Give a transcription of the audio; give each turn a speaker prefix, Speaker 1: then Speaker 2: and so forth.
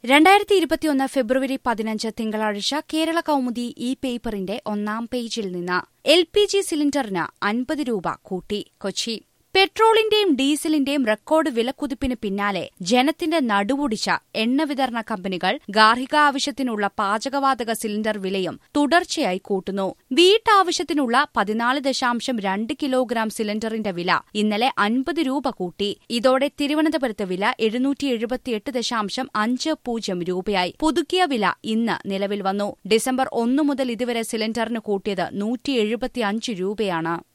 Speaker 1: രണ്ടായിരത്തി ഇരുപത്തിയൊന്ന് ഫെബ്രുവരി പതിനഞ്ച് തിങ്കളാഴ്ച കേരള കൗമുദി ഈ പേപ്പറിന്റെ ഒന്നാം പേജിൽ നിന്ന് എൽ പി ജി സിലിണ്ടറിന് അൻപത് രൂപ കൂട്ടി കൊച്ചി പെട്രോളിന്റെയും ഡീസലിന്റെയും റെക്കോർഡ് വിലക്കുതിപ്പിന് പിന്നാലെ ജനത്തിന്റെ നടുവൊടിച്ച എണ്ണ വിതരണ കമ്പനികൾ ഗാർഹിക ആവശ്യത്തിനുള്ള പാചകവാതക സിലിണ്ടർ വിലയും തുടർച്ചയായി കൂട്ടുന്നു വീട്ടാവശ്യത്തിനുള്ള പതിനാല് ദശാംശം രണ്ട് കിലോഗ്രാം സിലിണ്ടറിന്റെ വില ഇന്നലെ അൻപത് രൂപ കൂട്ടി ഇതോടെ തിരുവനന്തപുരത്ത് വില എഴുന്നൂറ്റി എഴുപത്തിയെട്ട് ദശാംശം അഞ്ച് പൂജ്യം രൂപയായി പുതുക്കിയ വില ഇന്ന് നിലവിൽ വന്നു ഡിസംബർ ഒന്നു മുതൽ ഇതുവരെ സിലിണ്ടറിന് കൂട്ടിയത് നൂറ്റി എഴുപത്തിയഞ്ച് രൂപയാണ്